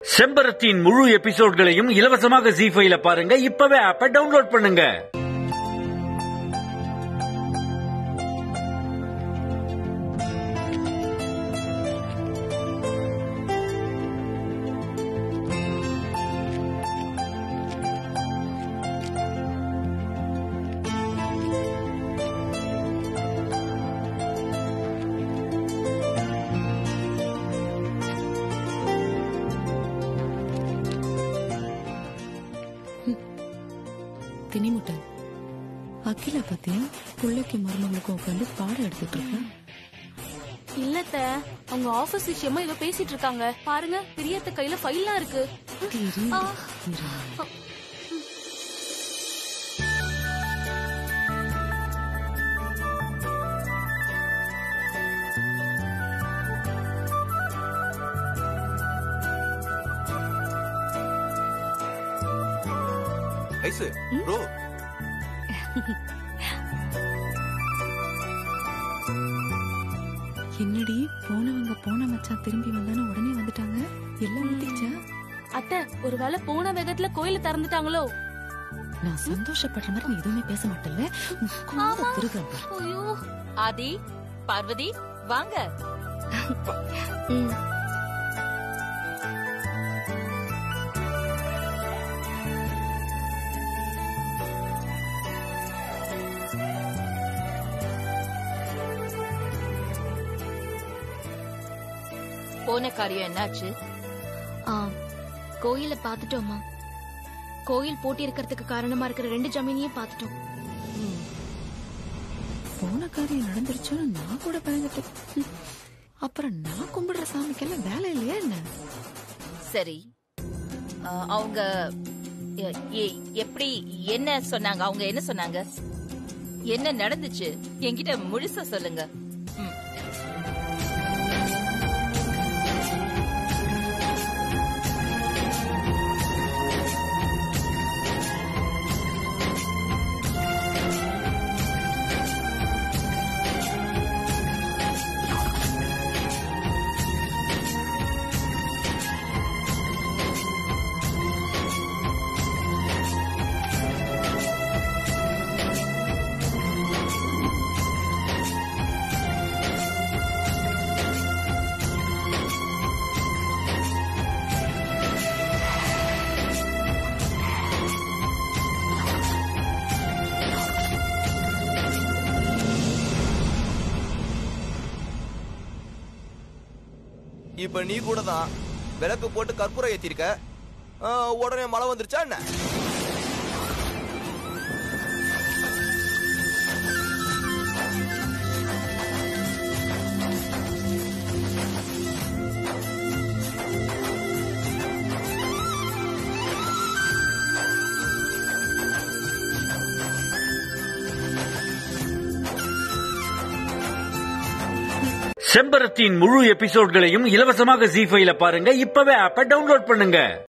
செம்பரத்தின் முழு எபிசோட்களையும் இலவசமாக ஜி ஃபைல பாருங்க இப்பவே ஆப்ப டவுன்லோட் பண்ணுங்க திணிமுட்டல் அகிலா பத்தியா பிள்ளைக்கு மருமகளுக்கும் உட்காந்து பாடம் எடுத்துட்டு இருக்கேன் இல்லத்த அவங்க ஆபீஸ் விஷயமா ஏதோ பேசிட்டு இருக்காங்க பாருங்க பிரியத்த கையில ஃபைல்லாம் இருக்கு ஆ. ஐசு ப்ரோ என்னடி போனவங்க போன மச்சான் திரும்பி வந்தானே உடனே வந்துட்டாங்க எல்லாம் ஊத்திச்சா அத்தை ஒருவேளை போன வேகத்துல கோயில திறந்துட்டாங்களோ நான் சந்தோஷப்படுற மாதிரி நீ எதுவுமே பேச மாட்டேல்ல ஆமா. திருகிறேன் ஐயோ ஆதி பார்வதி வாங்க போன காரியம் என்னாச்சு ஆ கோயில பாத்துட்டோமா கோயில் பூட்டி இருக்கிறதுக்கு காரணமா இருக்கிற ரெண்டு ஜமீனையும் பாத்துட்டோம் போன காரியம் நடந்துருச்சோன்னு நான் கூட பயந்துட்டேன் ம். அப்புறம் நான் கும்பிடுற சாமிக்கெல்லாம் வேலை இல்லையா என்ன சரி ஆ, அவங்க எ- எ- எப்படி என்ன சொன்னாங்க அவங்க என்ன சொன்னாங்க என்ன நடந்துச்சு என்கிட்ட முழுசா சொல்லுங்க ம். இப்ப நீ கூட தான் விளக்கு போட்டு கற்பூரம் ஏத்திருக்க ஆ, உடனே மழை வந்துருச்சா என்ன செம்பரத்தின் முழு எபிசோட்களையும் இலவசமாக ஜி ஃபைல பாருங்க இப்பவே ஆப்ப டவுன்லோட் பண்ணுங்க